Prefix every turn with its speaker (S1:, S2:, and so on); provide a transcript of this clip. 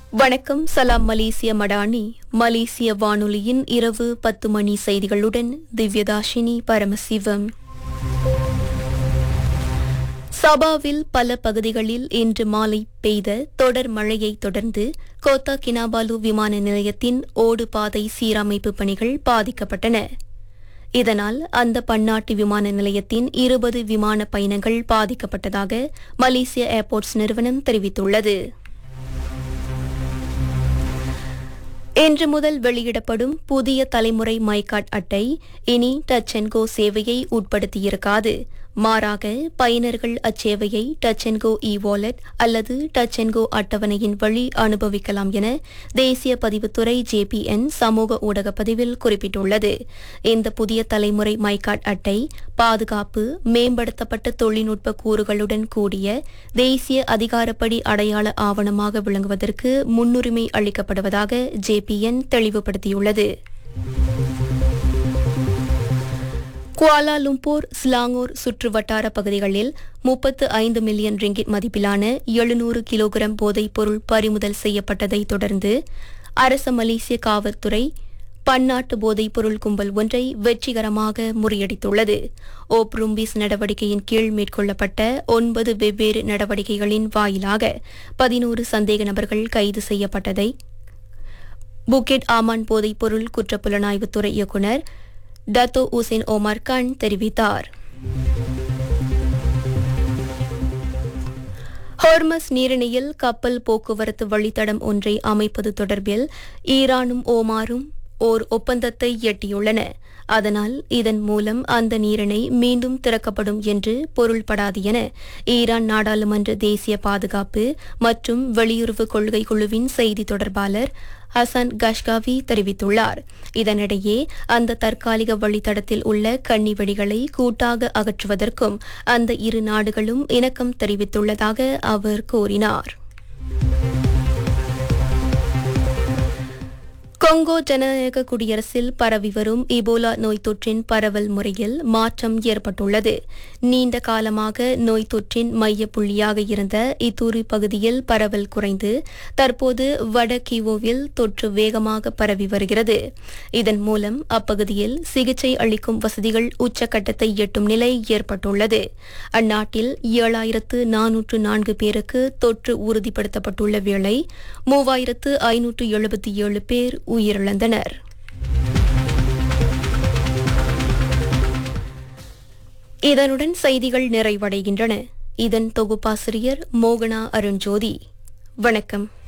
S1: வணக்கம் சலாம் மலேசிய மடானி மலேசிய வானொலியின் இரவு பத்து மணி செய்திகளுடன் திவ்யதாஷினி பரமசிவம் சபாவில் பல பகுதிகளில் இன்று மாலை பெய்த தொடர் மழையை தொடர்ந்து கோத்தா கினாபாலு விமான நிலையத்தின் ஓடு பாதை சீரமைப்பு பணிகள் பாதிக்கப்பட்டன இதனால் அந்த பன்னாட்டு விமான நிலையத்தின் இருபது விமான பயணங்கள் பாதிக்கப்பட்டதாக மலேசிய ஏர்போர்ட்ஸ் நிறுவனம் தெரிவித்துள்ளது இன்று முதல் வெளியிடப்படும் புதிய தலைமுறை மைகாட் அட்டை இனி டச் அண்ட் கோ சேவையை உட்படுத்தியிருக்காது மாறாக பயனர்கள் அச்சேவையை Touch and Go e wallet அல்லது டச் அண்ட் கோ அட்டவணையின் வழி அனுபவிக்கலாம் என தேசிய பதிவுத்துறை ஜேபிஎன் சமூக ஊடக பதிவில் குறிப்பிட்டுள்ளது இந்த புதிய தலைமுறை மைகாட் அட்டை பாதுகாப்பு மேம்படுத்தப்பட்ட தொழில்நுட்ப கூறுகளுடன் கூடிய தேசிய அதிகாரப்படி அடையாள ஆவணமாக விளங்குவதற்கு முன்னுரிமை அளிக்கப்படுவதாக ஜேபிஎன் தெளிவுபடுத்தியுள்ளது குவாலாலும்பூர் ஸ்லாங்கூர் சுற்று வட்டார பகுதிகளில் முப்பத்து ஐந்து மில்லியன் ரிங்கிட் மதிப்பிலான எழுநூறு கிலோகிராம் போதைப் பொருள் பறிமுதல் செய்யப்பட்டதை தொடர்ந்து அரச மலேசிய காவல்துறை பன்னாட்டு போதைப் பொருள் கும்பல் ஒன்றை வெற்றிகரமாக முறியடித்துள்ளது ஓப் ரும்பிஸ் நடவடிக்கையின் கீழ் மேற்கொள்ளப்பட்ட ஒன்பது வெவ்வேறு நடவடிக்கைகளின் வாயிலாக பதினோரு சந்தேக நபர்கள் கைது செய்யப்பட்டதை புக்கெட் ஆமான் போதைப் பொருள் குற்றப்புலனாய்வுத்துறை இயக்குநர் டத்தோ உசேன் ஓமர் கான் தெரிவித்தார் ஹோர்மஸ் நீரிணையில் கப்பல் போக்குவரத்து வழித்தடம் ஒன்றை அமைப்பது தொடர்பில் ஈரானும் ஓமாரும் ஓர் ஒப்பந்தத்தை எட்டியுள்ளன அதனால் இதன் மூலம் அந்த நீரிணை மீண்டும் திறக்கப்படும் என்று பொருள்படாது என ஈரான் நாடாளுமன்ற தேசிய பாதுகாப்பு மற்றும் வெளியுறவு கொள்கை குழுவின் செய்தி தொடர்பாளர் ஹசன் கஷ்காவி தெரிவித்துள்ளார் இதனிடையே அந்த தற்காலிக வழித்தடத்தில் உள்ள கன்னி வெடிகளை கூட்டாக அகற்றுவதற்கும் அந்த இரு நாடுகளும் இணக்கம் தெரிவித்துள்ளதாக அவர் கூறினார் கொங்கோ ஜனநாயக குடியரசில் பரவி வரும் இபோலா நோய் தொற்றின் பரவல் முறையில் மாற்றம் ஏற்பட்டுள்ளது நீண்ட காலமாக நோய் தொற்றின் மைய புள்ளியாக இருந்த இத்தூரி பகுதியில் பரவல் குறைந்து தற்போது வட கிவோவில் தொற்று வேகமாக பரவி வருகிறது இதன் மூலம் அப்பகுதியில் சிகிச்சை அளிக்கும் வசதிகள் உச்சக்கட்டத்தை எட்டும் நிலை ஏற்பட்டுள்ளது அந்நாட்டில் ஏழாயிரத்து நானூற்று நான்கு பேருக்கு தொற்று உறுதிப்படுத்தப்பட்டுள்ள வேளை மூவாயிரத்து ஐநூற்று எழுபத்தி ஏழு பேர் உயிரிழந்தனர் இதனுடன் செய்திகள் நிறைவடைகின்றன இதன் தொகுப்பாசிரியர் மோகனா அருண்ஜோதி வணக்கம்